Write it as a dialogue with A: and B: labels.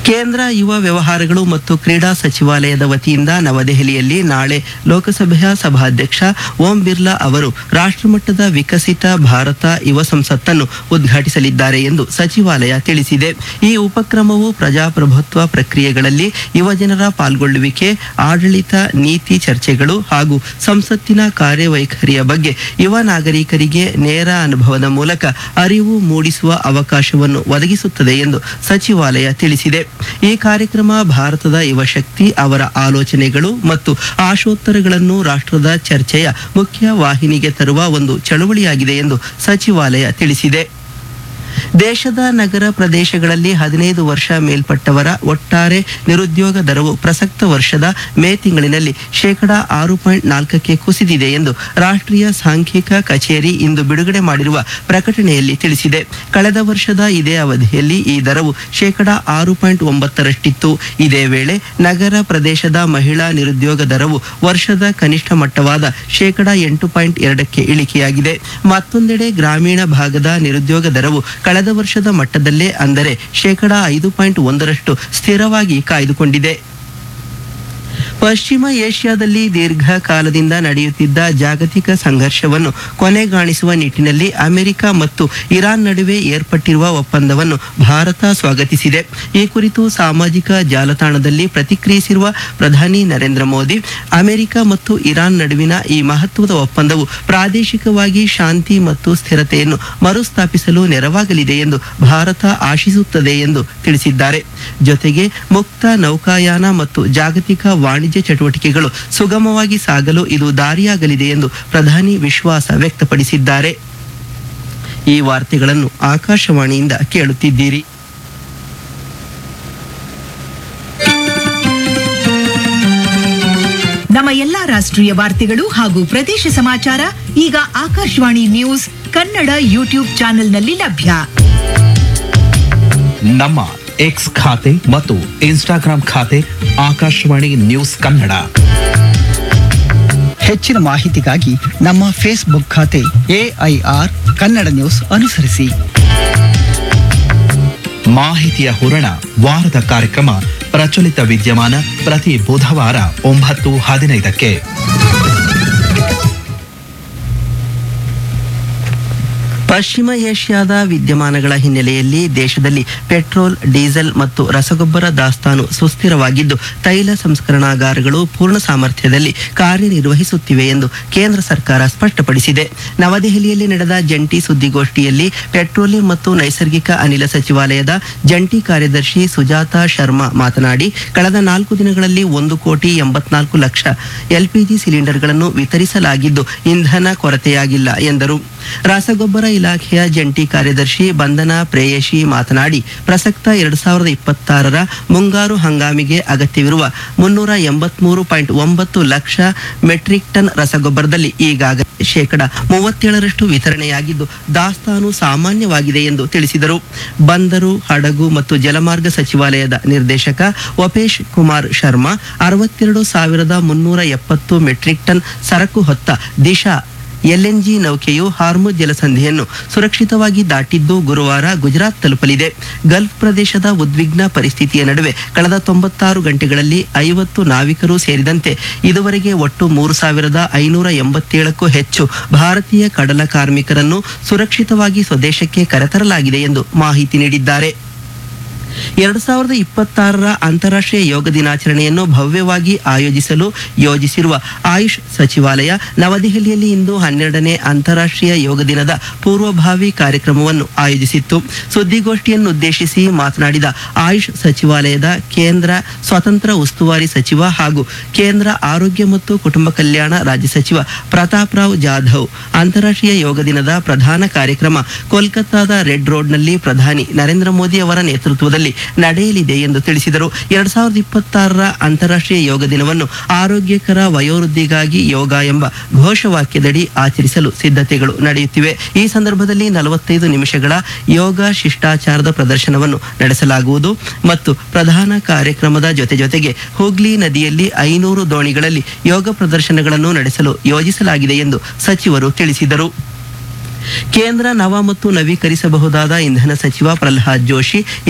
A: ಕೇಂದ್ರ ಯುವ ವ್ಯವಹಾರಗಳು ಮತ್ತು ಕ್ರೀಡಾ ಸಚಿವಾಲಯದ ವತಿಯಿಂದ ನವದೆಹಲಿಯಲ್ಲಿ ನಾಳೆ ಲೋಕಸಭೆಯ ಸಭಾಧ್ಯಕ್ಷ ಓಂ ಬಿರ್ಲಾ ಅವರು ರಾಷ್ಟ್ರಮಟ್ಟದ ವಿಕಸಿತ ಭಾರತ ಯುವ ಸಂಸತ್ತನ್ನು ಉದ್ಘಾಟಿಸಲಿದ್ದಾರೆ ಎಂದು ಸಚಿವಾಲಯ ತಿಳಿಸಿದೆ ಈ ಉಪಕ್ರಮವು ಪ್ರಜಾಪ್ರಭುತ್ವ ಪ್ರಕ್ರಿಯೆಗಳಲ್ಲಿ ಯುವಜನರ ಪಾಲ್ಗೊಳ್ಳುವಿಕೆ ಆಡಳಿತ ನೀತಿ ಚರ್ಚೆಗಳು ಹಾಗೂ ಸಂಸತ್ತಿನ ಕಾರ್ಯವೈಖರಿಯ ಬಗ್ಗೆ ಯುವ ನಾಗರಿಕರಿಗೆ ನೇರ ಅನುಭವದ ಮೂಲಕ ಅರಿವು ಮೂಡಿಸುವ ಅವಕಾಶವನ್ನು ಒದಗಿಸುತ್ತದೆ ಎಂದು ಸಚಿವಾಲಯ ತಿಳಿಸಿದೆ ಈ ಕಾರ್ಯಕ್ರಮ ಭಾರತದ ಯುವ ಶಕ್ತಿ ಅವರ ಆಲೋಚನೆಗಳು ಮತ್ತು ಆಶೋತ್ತರಗಳನ್ನು ರಾಷ್ಟ್ರದ ಚರ್ಚೆಯ ಮುಖ್ಯ ವಾಹಿನಿಗೆ ತರುವ ಒಂದು ಚಳುವಳಿಯಾಗಿದೆ ಎಂದು ಸಚಿವಾಲಯ ತಿಳಿಸಿದೆ ದೇಶದ ನಗರ ಪ್ರದೇಶಗಳಲ್ಲಿ ಹದಿನೈದು ವರ್ಷ ಮೇಲ್ಪಟ್ಟವರ ಒಟ್ಟಾರೆ ನಿರುದ್ಯೋಗ ದರವು ಪ್ರಸಕ್ತ ವರ್ಷದ ಮೇ ತಿಂಗಳಿನಲ್ಲಿ ಶೇಕಡ ಆರು ಪಾಯಿಂಟ್ ನಾಲ್ಕಕ್ಕೆ ಕುಸಿದಿದೆ ಎಂದು ರಾಷ್ಟ್ರೀಯ ಸಾಂಖ್ಯಿಕ ಕಚೇರಿ ಇಂದು ಬಿಡುಗಡೆ ಮಾಡಿರುವ ಪ್ರಕಟಣೆಯಲ್ಲಿ ತಿಳಿಸಿದೆ ಕಳೆದ ವರ್ಷದ ಇದೇ ಅವಧಿಯಲ್ಲಿ ಈ ದರವು ಶೇಕಡ ಆರು ಪಾಯಿಂಟ್ ಒಂಬತ್ತರಷ್ಟಿತ್ತು ಇದೇ ವೇಳೆ ನಗರ ಪ್ರದೇಶದ ಮಹಿಳಾ ನಿರುದ್ಯೋಗ ದರವು ವರ್ಷದ ಕನಿಷ್ಠ ಮಟ್ಟವಾದ ಶೇಕಡ ಎಂಟು ಪಾಯಿಂಟ್ ಎರಡಕ್ಕೆ ಇಳಿಕೆಯಾಗಿದೆ ಮತ್ತೊಂದೆಡೆ ಗ್ರಾಮೀಣ ಭಾಗದ ನಿರುದ್ಯೋಗ ದರವು ಕಳೆದ ವರ್ಷದ ಮಟ್ಟದಲ್ಲೇ ಅಂದರೆ ಶೇಕಡ ಐದು ಪಾಯಿಂಟ್ ಒಂದರಷ್ಟು ಸ್ಥಿರವಾಗಿ ಕಾಯ್ದುಕೊಂಡಿದೆ ಪಶ್ಚಿಮ ಏಷ್ಯಾದಲ್ಲಿ ದೀರ್ಘಕಾಲದಿಂದ ನಡೆಯುತ್ತಿದ್ದ ಜಾಗತಿಕ ಸಂಘರ್ಷವನ್ನು ಕೊನೆಗಾಣಿಸುವ ನಿಟ್ಟಿನಲ್ಲಿ ಅಮೆರಿಕ ಮತ್ತು ಇರಾನ್ ನಡುವೆ ಏರ್ಪಟ್ಟಿರುವ ಒಪ್ಪಂದವನ್ನು ಭಾರತ ಸ್ವಾಗತಿಸಿದೆ ಈ ಕುರಿತು ಸಾಮಾಜಿಕ ಜಾಲತಾಣದಲ್ಲಿ ಪ್ರತಿಕ್ರಿಯಿಸಿರುವ ಪ್ರಧಾನಿ ನರೇಂದ್ರ ಮೋದಿ ಅಮೆರಿಕ ಮತ್ತು ಇರಾನ್ ನಡುವಿನ ಈ ಮಹತ್ವದ ಒಪ್ಪಂದವು ಪ್ರಾದೇಶಿಕವಾಗಿ ಶಾಂತಿ ಮತ್ತು ಸ್ಥಿರತೆಯನ್ನು ಮರುಸ್ಥಾಪಿಸಲು ನೆರವಾಗಲಿದೆ ಎಂದು ಭಾರತ ಆಶಿಸುತ್ತದೆ ಎಂದು ತಿಳಿಸಿದ್ದಾರೆ ಜೊತೆಗೆ ಮುಕ್ತ ನೌಕಾಯಾನ ಮತ್ತು ಜಾಗತಿಕ ವಾಣಿಜ್ಯ ಚಟುವಟಿಕೆಗಳು ಸುಗಮವಾಗಿ ಸಾಗಲು ಇದು ದಾರಿಯಾಗಲಿದೆ ಎಂದು ಪ್ರಧಾನಿ ವಿಶ್ವಾಸ ವ್ಯಕ್ತಪಡಿಸಿದ್ದಾರೆ ಈ ವಾರ್ತೆಗಳನ್ನು ಆಕಾಶವಾಣಿಯಿಂದ ಕೇಳುತ್ತಿದ್ದೀರಿ
B: ನಮ್ಮ ಎಲ್ಲಾ ರಾಷ್ಟ್ರೀಯ ವಾರ್ತೆಗಳು ಹಾಗೂ ಪ್ರದೇಶ ಸಮಾಚಾರ ಈಗ ಆಕಾಶವಾಣಿ ನ್ಯೂಸ್ ಕನ್ನಡ ಯೂಟ್ಯೂಬ್ ಚಾನೆಲ್ನಲ್ಲಿ ಲಭ್ಯ
C: ನಮ್ಮ ಎಕ್ಸ್ ಖಾತೆ ಮತ್ತು ಇನ್ಸ್ಟಾಗ್ರಾಂ ಖಾತೆ ಆಕಾಶವಾಣಿ ನ್ಯೂಸ್ ಕನ್ನಡ
D: ಹೆಚ್ಚಿನ ಮಾಹಿತಿಗಾಗಿ ನಮ್ಮ ಫೇಸ್ಬುಕ್ ಖಾತೆ ಎಐಆರ್ ಕನ್ನಡ ನ್ಯೂಸ್ ಅನುಸರಿಸಿ
C: ಮಾಹಿತಿಯ ಹೂರಣ ವಾರದ ಕಾರ್ಯಕ್ರಮ ಪ್ರಚಲಿತ ವಿದ್ಯಮಾನ ಪ್ರತಿ ಬುಧವಾರ ಒಂಬತ್ತು ಹದಿನೈದಕ್ಕೆ
A: ಪಶ್ಚಿಮ ಏಷ್ಯಾದ ವಿದ್ಯಮಾನಗಳ ಹಿನ್ನೆಲೆಯಲ್ಲಿ ದೇಶದಲ್ಲಿ ಪೆಟ್ರೋಲ್ ಡೀಸೆಲ್ ಮತ್ತು ರಸಗೊಬ್ಬರ ದಾಸ್ತಾನು ಸುಸ್ಥಿರವಾಗಿದ್ದು ತೈಲ ಸಂಸ್ಕರಣಾಗಾರಗಳು ಪೂರ್ಣ ಸಾಮರ್ಥ್ಯದಲ್ಲಿ ಕಾರ್ಯನಿರ್ವಹಿಸುತ್ತಿವೆ ಎಂದು ಕೇಂದ್ರ ಸರ್ಕಾರ ಸ್ಪಷ್ಟಪಡಿಸಿದೆ ನವದೆಹಲಿಯಲ್ಲಿ ನಡೆದ ಜಂಟಿ ಸುದ್ದಿಗೋಷ್ಠಿಯಲ್ಲಿ ಪೆಟ್ರೋಲಿಯಂ ಮತ್ತು ನೈಸರ್ಗಿಕ ಅನಿಲ ಸಚಿವಾಲಯದ ಜಂಟಿ ಕಾರ್ಯದರ್ಶಿ ಸುಜಾತಾ ಶರ್ಮಾ ಮಾತನಾಡಿ ಕಳೆದ ನಾಲ್ಕು ದಿನಗಳಲ್ಲಿ ಒಂದು ಕೋಟಿ ಎಂಬತ್ನಾಲ್ಕು ಲಕ್ಷ ಎಲ್ಪಿಜಿ ಸಿಲಿಂಡರ್ಗಳನ್ನು ವಿತರಿಸಲಾಗಿದ್ದು ಇಂಧನ ಕೊರತೆಯಾಗಿಲ್ಲ ಎಂದರು ರಸಗೊಬ್ಬರ ಇಲಾಖೆಯ ಜಂಟಿ ಕಾರ್ಯದರ್ಶಿ ಬಂಧನ ಪ್ರೇಯಶಿ ಮಾತನಾಡಿ ಪ್ರಸಕ್ತ ಎರಡ್ ಸಾವಿರದ ಇಪ್ಪತ್ತಾರರ ಮುಂಗಾರು ಹಂಗಾಮಿಗೆ ಅಗತ್ಯವಿರುವ ಮುನ್ನೂರ ಎಂಬತ್ಮೂರು ಪಾಯಿಂಟ್ ಒಂಬತ್ತು ಲಕ್ಷ ಮೆಟ್ರಿಕ್ ಟನ್ ರಸಗೊಬ್ಬರದಲ್ಲಿ ಈಗಾಗಲೇ ಶೇಕಡ ಮೂವತ್ತೇಳರಷ್ಟು ವಿತರಣೆಯಾಗಿದ್ದು ದಾಸ್ತಾನು ಸಾಮಾನ್ಯವಾಗಿದೆ ಎಂದು ತಿಳಿಸಿದರು ಬಂದರು ಹಡಗು ಮತ್ತು ಜಲಮಾರ್ಗ ಸಚಿವಾಲಯದ ನಿರ್ದೇಶಕ ವಪೇಶ್ ಕುಮಾರ್ ಶರ್ಮಾ ಅರವತ್ತೆರಡು ಸಾವಿರದ ಮುನ್ನೂರ ಎಪ್ಪತ್ತು ಮೆಟ್ರಿಕ್ ಟನ್ ಸರಕು ಹೊತ್ತ ದಿಶಾ ಎಲ್ಎನ್ಜಿ ನೌಕೆಯು ಹಾರ್ಮುಜ್ ಜಲಸಂಧಿಯನ್ನು ಸುರಕ್ಷಿತವಾಗಿ ದಾಟಿದ್ದು ಗುರುವಾರ ಗುಜರಾತ್ ತಲುಪಲಿದೆ ಗಲ್ಫ್ ಪ್ರದೇಶದ ಉದ್ವಿಗ್ನ ಪರಿಸ್ಥಿತಿಯ ನಡುವೆ ಕಳೆದ ತೊಂಬತ್ತಾರು ಗಂಟೆಗಳಲ್ಲಿ ಐವತ್ತು ನಾವಿಕರು ಸೇರಿದಂತೆ ಇದುವರೆಗೆ ಒಟ್ಟು ಮೂರು ಸಾವಿರದ ಐನೂರ ಎಂಬತ್ತೇಳಕ್ಕೂ ಹೆಚ್ಚು ಭಾರತೀಯ ಕಡಲ ಕಾರ್ಮಿಕರನ್ನು ಸುರಕ್ಷಿತವಾಗಿ ಸ್ವದೇಶಕ್ಕೆ ಕರೆತರಲಾಗಿದೆ ಎಂದು ಮಾಹಿತಿ ನೀಡಿದ್ದಾರೆ ಎರಡು ಸಾವಿರದ ಇಪ್ಪತ್ತಾರರ ಅಂತಾರಾಷ್ಟ್ರೀಯ ಯೋಗ ದಿನಾಚರಣೆಯನ್ನು ಭವ್ಯವಾಗಿ ಆಯೋಜಿಸಲು ಯೋಜಿಸಿರುವ ಆಯುಷ್ ಸಚಿವಾಲಯ ನವದೆಹಲಿಯಲ್ಲಿ ಇಂದು ಹನ್ನೆರಡನೇ ಅಂತಾರಾಷ್ಟ್ರೀಯ ಯೋಗ ದಿನದ ಪೂರ್ವಭಾವಿ ಕಾರ್ಯಕ್ರಮವನ್ನು ಆಯೋಜಿಸಿತ್ತು ಸುದ್ದಿಗೋಷ್ಠಿಯನ್ನುದ್ದೇಶಿಸಿ ಮಾತನಾಡಿದ ಆಯುಷ್ ಸಚಿವಾಲಯದ ಕೇಂದ್ರ ಸ್ವತಂತ್ರ ಉಸ್ತುವಾರಿ ಸಚಿವ ಹಾಗೂ ಕೇಂದ್ರ ಆರೋಗ್ಯ ಮತ್ತು ಕುಟುಂಬ ಕಲ್ಯಾಣ ರಾಜ್ಯ ಸಚಿವ ಪ್ರತಾಪ್ ರಾವ್ ಜಾಧವ್ ಅಂತಾರಾಷ್ಟ್ರೀಯ ಯೋಗ ದಿನದ ಪ್ರಧಾನ ಕಾರ್ಯಕ್ರಮ ಕೋಲ್ಕತ್ತಾದ ರೆಡ್ ರೋಡ್ನಲ್ಲಿ ಪ್ರಧಾನಿ ನರೇಂದ್ರ ಮೋದಿ ಅವರ ನೇತೃತ್ವದಲ್ಲಿ ನಡೆಯಲಿದೆ ಎಂದು ತಿಳಿಸಿದರು ಎರಡ್ ಸಾವಿರದ ಇಪ್ಪತ್ತಾರರ ಅಂತಾರಾಷ್ಟ್ರೀಯ ಯೋಗ ದಿನವನ್ನು ಆರೋಗ್ಯಕರ ವಯೋವೃದ್ಧಿಗಾಗಿ ಯೋಗ ಎಂಬ ಘೋಷವಾಕ್ಯದಡಿ ಆಚರಿಸಲು ಸಿದ್ಧತೆಗಳು ನಡೆಯುತ್ತಿವೆ ಈ ಸಂದರ್ಭದಲ್ಲಿ ನಲವತ್ತೈದು ನಿಮಿಷಗಳ ಯೋಗ ಶಿಷ್ಟಾಚಾರದ ಪ್ರದರ್ಶನವನ್ನು ನಡೆಸಲಾಗುವುದು ಮತ್ತು ಪ್ರಧಾನ ಕಾರ್ಯಕ್ರಮದ ಜೊತೆ ಜೊತೆಗೆ ಹೂಗ್ಲಿ ನದಿಯಲ್ಲಿ ಐನೂರು ದೋಣಿಗಳಲ್ಲಿ ಯೋಗ ಪ್ರದರ್ಶನಗಳನ್ನು ನಡೆಸಲು ಯೋಜಿಸಲಾಗಿದೆ ಎಂದು ಸಚಿವರು ತಿಳಿಸಿದರು ಕೇಂದ್ರ ನವ ಮತ್ತು ನವೀಕರಿಸಬಹುದಾದ ಇಂಧನ ಸಚಿವ ಪ್ರಹ್ಲಾದ್ ಜೋಶಿ